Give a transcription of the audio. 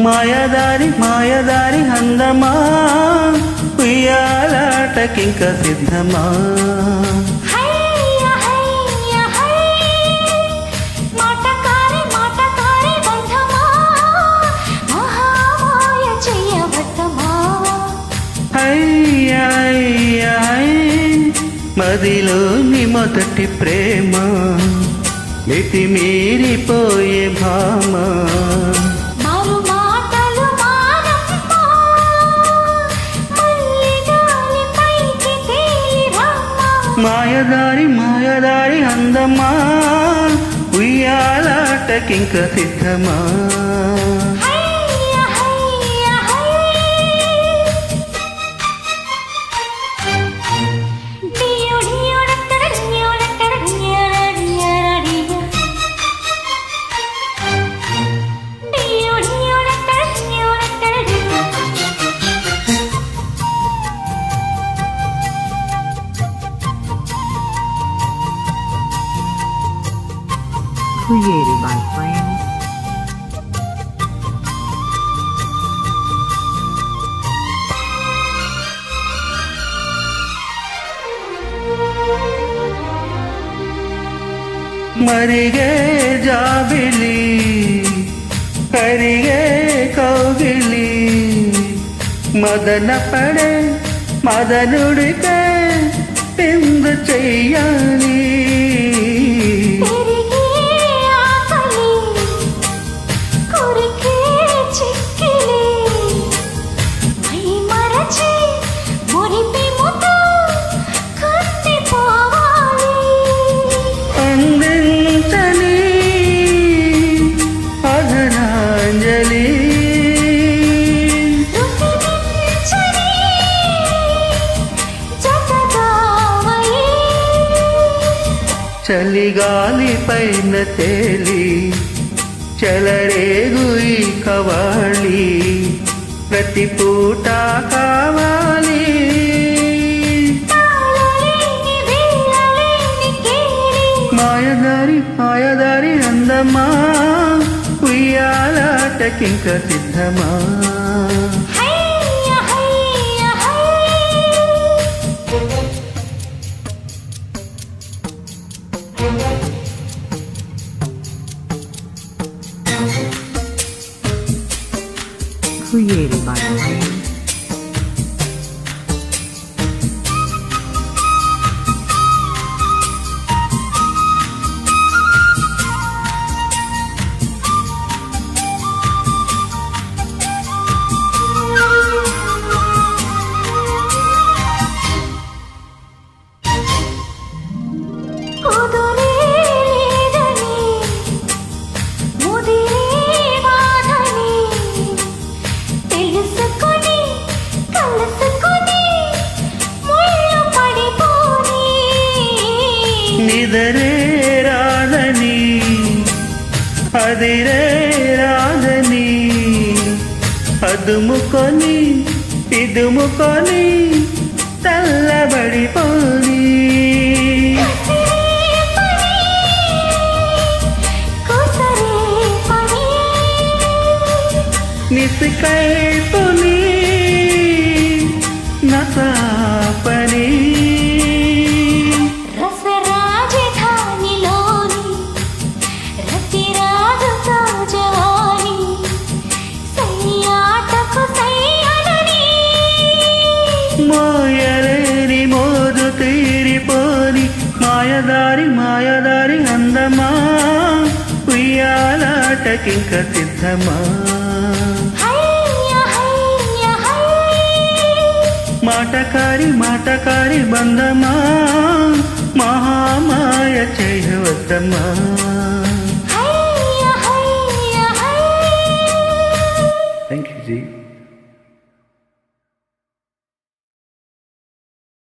మాయదారి మాయదారి అందమా ఉయ్యాలాటకింక సిద్ధమా హయ్య హయ్య హయ్య మాటకారి మాటకారి బంధమా మహామాయ చెయ్యవద్దమా అయ్య అయ్య అయ్య, మదిలోని మొదటి ప్రేమ మితిమీరిపోయే భామ మారు మాటలు మానమ్మా మళ్ళీ గాలి పైకి తేలి రమ్మా మాయదారి మాయదారి అందమా ఉయ్యాలాటకింక సిద్ధమా హయ్య హయ్య హయ్య డియో డియో డట్టర డియో డట్టర డియర డియర డియో డియో డియో డట్టర డియో డట్టర డియో Created by Flames. మరిగే జాబిలి కరిగే కౌగిలి మదన పడే మదనుడికే పిందు చెయ్యాలి పెరిగే ఆకలి కొరికే చిక్కిలి మై మరచి మురిపి ముద్దు కత్తిపోవాలి అందించని అధరాంజలి రుసిమించని జతగావలి చలిగాలి పైన తేలి చలరేగు ఈ కవాలి ప్రతి పూట కావాలి తాళలేని వీణలేని కేళి మాయదారి మాయదారి అందమా ఉయ్యాలాటకింక సిద్ధమా హయ్య హయ్య హయ్య Created by Flames. కుదురే లేదని ముదిరే వాదని తెలుసుకొని కలుసుకొని ముళ్ళు పడిపోని నిదరే రాదని అదిరే రాదని అదుముకొని ఇదుముకొని తెల్లబడిపోని కసిరే పని కుసరే పని నిసికైపుని నసాపని రసరాజధానిలోని రతిరాజు సౌజవాని సయ్యాటకు సయ్యనని మోయలేని మోజు తీరిపోని మాయదారి మాయదారి అందమా ఉయ్యాలాటకింక సిద్ధమా హయ్య హయ్య హయ్య మాటకారి మాటకారి బంధమా మహామాయ చేయవద్దమా హయ్య హయ్య హయ్య థ్యాంక్ యూ జీ